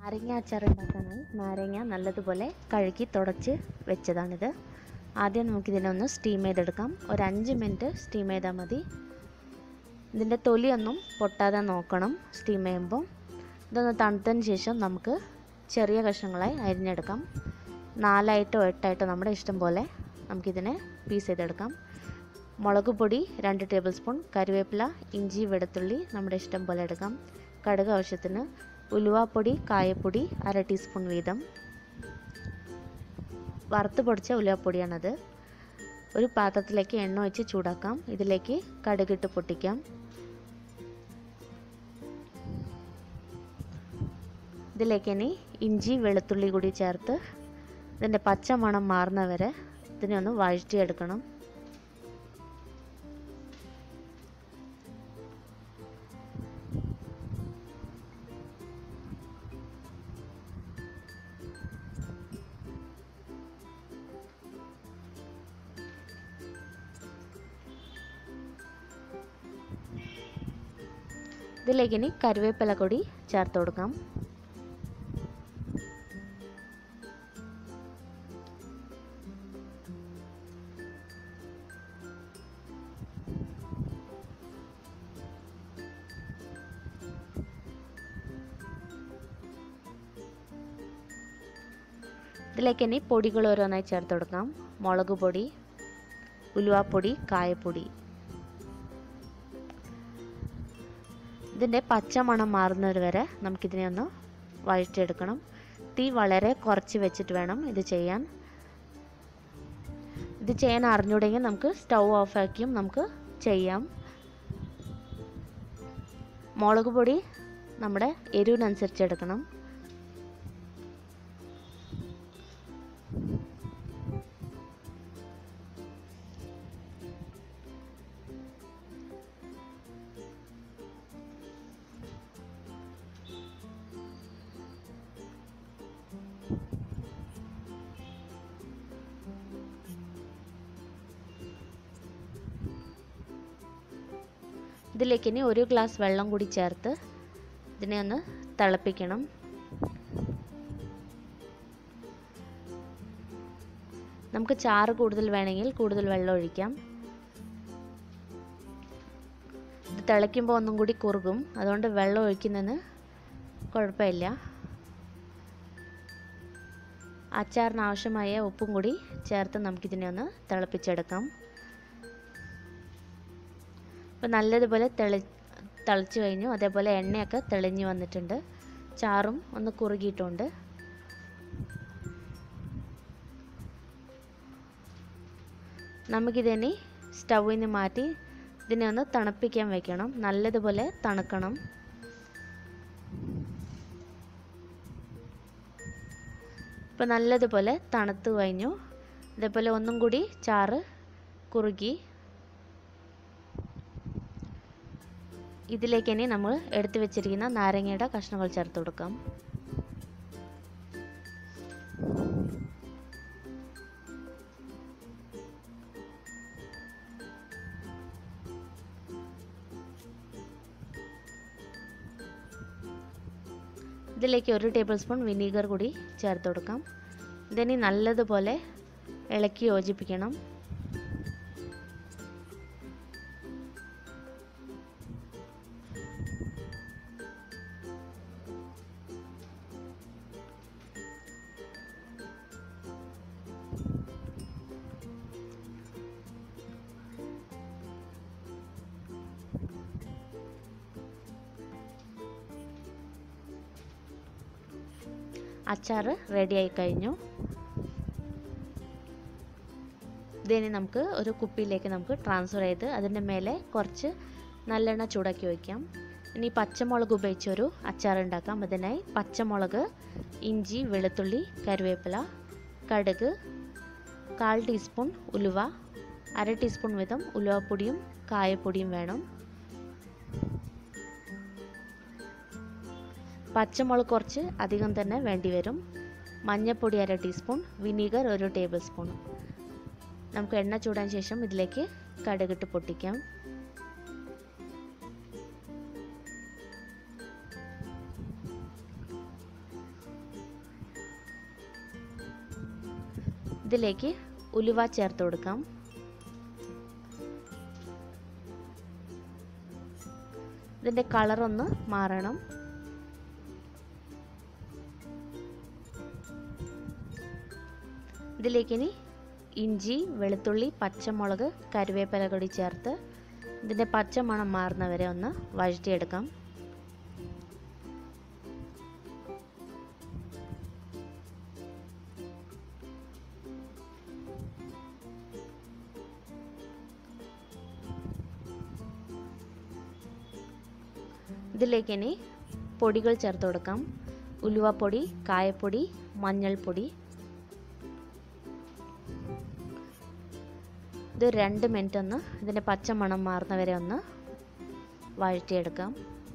നാരങ്ങ അച്ചാർ ഉണ്ടാക്കാനായി നാരങ്ങ നല്ലതുപോലെ കഴുകി തുടച്ച് വെച്ചതാണിത് ആദ്യം നമുക്കിതിനെ ഒന്ന് സ്റ്റീം ചെയ്തെടുക്കാം ഒരു അഞ്ച് മിനിറ്റ് സ്റ്റീം ചെയ്താൽ മതി ഇതിൻ്റെ തൊലിയൊന്നും പൊട്ടാതെ നോക്കണം സ്റ്റീം ചെയ്യുമ്പോൾ ഇതൊന്ന് തണുത്തതിന് ശേഷം നമുക്ക് ചെറിയ കഷ്ണങ്ങളായി അരിഞ്ഞെടുക്കാം നാലായിട്ടോ എട്ടായിട്ടോ നമ്മുടെ ഇഷ്ടം പോലെ നമുക്കിതിനെ പീസ് ചെയ്തെടുക്കാം മുളക് പൊടി രണ്ട് ടേബിൾ സ്പൂൺ കറിവേപ്പില ഇഞ്ചി വെളുത്തുള്ളി നമ്മുടെ ഇഷ്ടം പോലെ എടുക്കാം കടുക് ആവശ്യത്തിന് ഉലുവാപ്പൊടി കായപ്പൊടി അര ടീസ്പൂൺ വീതം വറുത്ത് പൊടിച്ച ഉലുവാപ്പൊടിയാണത് ഒരു പാത്രത്തിലേക്ക് എണ്ണ ഒഴിച്ച് ചൂടാക്കാം ഇതിലേക്ക് കടുകിട്ട് പൊട്ടിക്കാം ഇതിലേക്ക് ഇനി ഇഞ്ചി വെളുത്തുള്ളി കൂടി ചേർത്ത് ഇതിൻ്റെ പച്ച മണം മാറുന്നവരെ ഇതിനെ ഒന്ന് വഴറ്റിയെടുക്കണം ഇതിലേക്ക് ഇനി കറിവേപ്പില കൂടി ചേർത്ത് കൊടുക്കാം ഇതിലേക്ക് ഇനി പൊടികൾ ഓരോന്നായി ചേർത്ത് കൊടുക്കാം മുളക് പൊടി ഉലുവാപ്പൊടി കായപ്പൊടി ഇതിൻ്റെ പച്ചമണം മാറുന്നത് വരെ നമുക്കിതിനെ ഒന്ന് വഴറ്റിയെടുക്കണം തീ വളരെ കുറച്ച് വെച്ചിട്ട് വേണം ഇത് ചെയ്യാൻ ഇത് ചെയ്യാൻ അറിഞ്ഞൂടെങ്കിൽ നമുക്ക് സ്റ്റൗ ഓഫാക്കിയും നമുക്ക് ചെയ്യാം മുളക് പൊടി നമ്മുടെ എരിവിനനുസരിച്ച് എടുക്കണം ഇതിലേക്ക് ഇനി ഒരു ഗ്ലാസ് വെള്ളം കൂടി ചേർത്ത് ഇതിനെ ഒന്ന് തിളപ്പിക്കണം നമുക്ക് ചാറ് കൂടുതൽ വേണമെങ്കിൽ കൂടുതൽ വെള്ളം ഒഴിക്കാം ഇത് തിളയ്ക്കുമ്പോൾ ഒന്നും കൂടി കുറുകും അതുകൊണ്ട് വെള്ളം ഒഴിക്കുന്നതിന് കുഴപ്പമില്ല അച്ചാറിന് ആവശ്യമായ ഉപ്പും കൂടി ചേർത്ത് നമുക്കിതിനെ ഒന്ന് തിളപ്പിച്ചെടുക്കാം അപ്പോൾ നല്ലതുപോലെ തെളി തിളച്ച് കഴിഞ്ഞു അതേപോലെ എണ്ണയൊക്കെ തെളിഞ്ഞ് വന്നിട്ടുണ്ട് ചാറും ഒന്ന് കുറുകിയിട്ടുണ്ട് നമുക്കിതിനി സ്റ്റൗവിൽ നിന്ന് മാറ്റി ഇതിനെ ഒന്ന് തണുപ്പിക്കാൻ വെക്കണം നല്ലതുപോലെ തണുക്കണം ഇപ്പോൾ നല്ലതുപോലെ തണുത്ത് കഴിഞ്ഞു ഇതേപോലെ ഒന്നും കൂടി ചാറ് കുറുകി ഇതിലേക്ക് ഇനി നമ്മൾ എടുത്തു വെച്ചിരിക്കുന്ന നാരങ്ങയുടെ കഷ്ണങ്ങൾ ചേർത്ത് കൊടുക്കാം ഇതിലേക്ക് ഒരു ടേബിൾ സ്പൂൺ വിനീഗർ കൂടി ചേർത്ത് കൊടുക്കാം ഇതിനി നല്ലതുപോലെ ഇളക്കി യോജിപ്പിക്കണം അച്ചാർ റെഡിയായി കഴിഞ്ഞു ഇതിനി നമുക്ക് ഒരു കുപ്പിയിലേക്ക് നമുക്ക് ട്രാൻസ്ഫർ ചെയ്ത് അതിൻ്റെ മേലെ കുറച്ച് നല്ലെണ്ണ ചൂടാക്കി വയ്ക്കാം ഇനി പച്ചമുളക് ഉപയോഗിച്ചൊരു അച്ചാർ ഉണ്ടാക്കാം അതിനായി പച്ചമുളക് ഇഞ്ചി വെളുത്തുള്ളി കറിവേപ്പില കടുക് കാൽ ടീസ്പൂൺ ഉലുവ അര ടീസ്പൂൺ വീതം ഉലുവപ്പൊടിയും കായപ്പൊടിയും വേണം പച്ചമുളക് കുറച്ച് അധികം തന്നെ വേണ്ടി വരും മഞ്ഞൾപ്പൊടി അര ടീസ്പൂൺ വിനീഗർ ഒരു ടേബിൾ സ്പൂൺ നമുക്ക് എണ്ണ ചൂടാൻ ശേഷം ഇതിലേക്ക് കടുകിട്ട് പൊട്ടിക്കാം ഇതിലേക്ക് ഉലുവ ചേർത്ത് കൊടുക്കാം ഇതിൻ്റെ കളറൊന്ന് മാറണം ഇതിലേക്ക് ഇനി ഇഞ്ചി വെളുത്തുള്ളി പച്ചമുളക് കരുവേപ്പില കൂടി ചേർത്ത് ഇതിൻ്റെ പച്ചമണം മാറുന്നവരെ ഒന്ന് വഴറ്റിയെടുക്കാം ഇതിലേക്ക് ഇനി പൊടികൾ ചേർത്ത് കൊടുക്കാം ഉലുവപ്പൊടി കായപ്പൊടി മഞ്ഞൾപ്പൊടി ഇത് രണ്ട് മിനിറ്റ് ഒന്ന് ഇതിൻ്റെ പച്ചമണം മാറുന്നവരെ ഒന്ന് വഴറ്റിയെടുക്കാം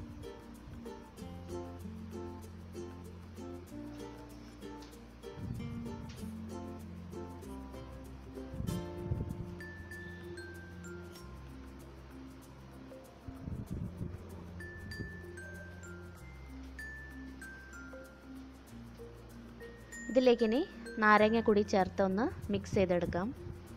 ഇതിലേക്ക് ഇനി നാരങ്ങ കൂടി ചേർത്ത് ഒന്ന് മിക്സ് ചെയ്തെടുക്കാം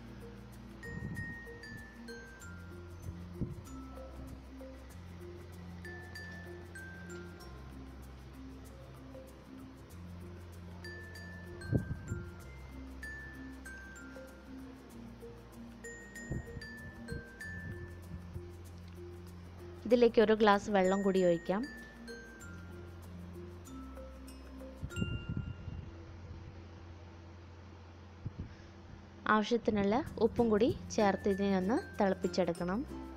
ഇതിലേക്ക് ഒരു ഗ്ലാസ് വെള്ളം കൂടി ഒഴിക്കാം ആവശ്യത്തിനുള്ള ഉപ്പും കൂടി ചേർത്ത് ഇതിനെ ഒന്ന് തിളപ്പിച്ചെടുക്കണം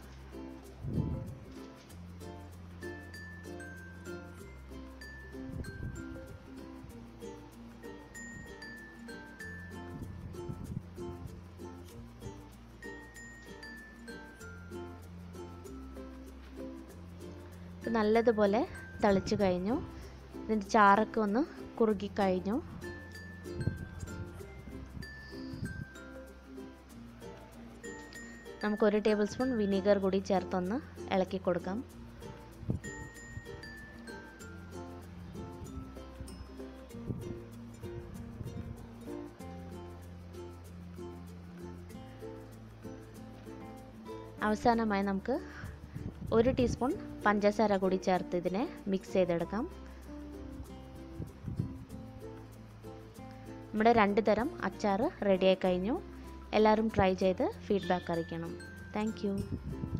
നല്ലതുപോലെ തിളച്ച് കഴിഞ്ഞു ഇതിൻ്റെ ചാറൊക്കെ ഒന്ന് കുറുകി കഴിഞ്ഞു നമുക്ക് ഒരു ടേബിൾ സ്പൂൺ വിനീഗർ കൂടി ചേർത്തൊന്ന് ഇളക്കി കൊടുക്കാം അവസാനമായി നമുക്ക് ഒരു ടീസ്പൂൺ പഞ്ചസാര കൂടി ചേർത്ത് ഇതിനെ മിക്സ് ചെയ്തെടുക്കാം നമ്മുടെ രണ്ട് തരം അച്ചാർ റെഡിയായി കഴിഞ്ഞു എല്ലാവരും ട്രൈ ചെയ്ത് ഫീഡ്ബാക്ക് അറിയിക്കണം താങ്ക്